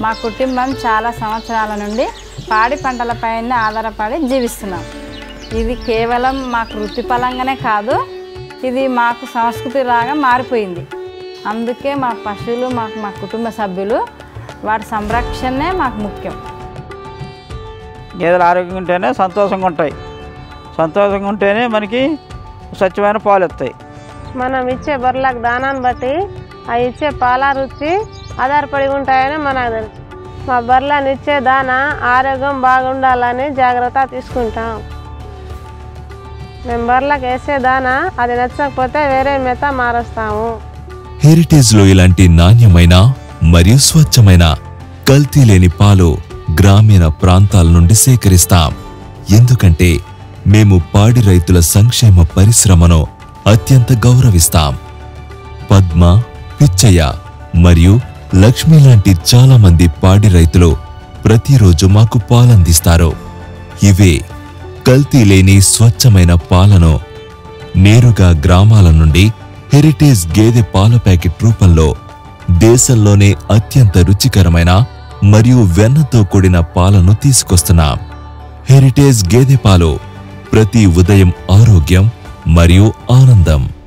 మా కుటుంబం చాలా సంవత్సరాల నుండి పాడి పంటలపైన ఆధారపడి జీవిస్తున్నాం ఇది కేవలం మాకు వృత్తిపరంగానే కాదు ఇది మాకు సంస్కృతి లాగా మారిపోయింది అందుకే మా పశువులు మాకు మా కుటుంబ సభ్యులు వాటి సంరక్షణే మాకు ముఖ్యం గేదెలు ఆరోగ్యంగా ఉంటేనే సంతోషంగా ఉంటాయి సంతోషంగా ఉంటేనే మనకి స్వచ్ఛమైన పాలు వస్తాయి మనం ఇచ్చే బర్రెలకు దానాన్ని బట్టి అవి ఇచ్చే పాల రుచి ఆధారపడి ఉంటాయని మనకు తెలుసు మా బర్రెలను ఇచ్చే దాన ఆరోగ్యం బాగుండాలని జాగ్రత్త తీసుకుంటాం మేము బర్రెలకు వేసే దాన అది నచ్చకపోతే వేరే మెత మారుస్తాము హెరిటేజ్లో ఇలాంటి నాణ్యమైన మరియు స్వచ్ఛమైన కల్తీ లేని పాలు గ్రామీణ ప్రాంతాల నుండి సేకరిస్తాం ఎందుకంటే మేము పాడి రైతుల సంక్షేమ పరిశ్రమను అత్యంత గౌరవిస్తాం పద్మ పిచ్చయ్య మరియు లక్ష్మి లాంటి చాలా మంది పాడి రైతులు ప్రతిరోజు మాకు పాలందిస్తారు ఇవే కల్తీ లేని స్వచ్ఛమైన పాలను నేరుగా గ్రామాల నుండి హెరిటేజ్ గేదె పాల ప్యాకెట్ రూపంలో దేశంలోనే అత్యంత రుచికరమైన మరియు వెన్నతో కూడిన పాలను తీసుకొస్తున్నాం హెరిటేజ్ గేదె పాలు ప్రతి ఉదయం ఆరోగ్యం మరియు ఆనందం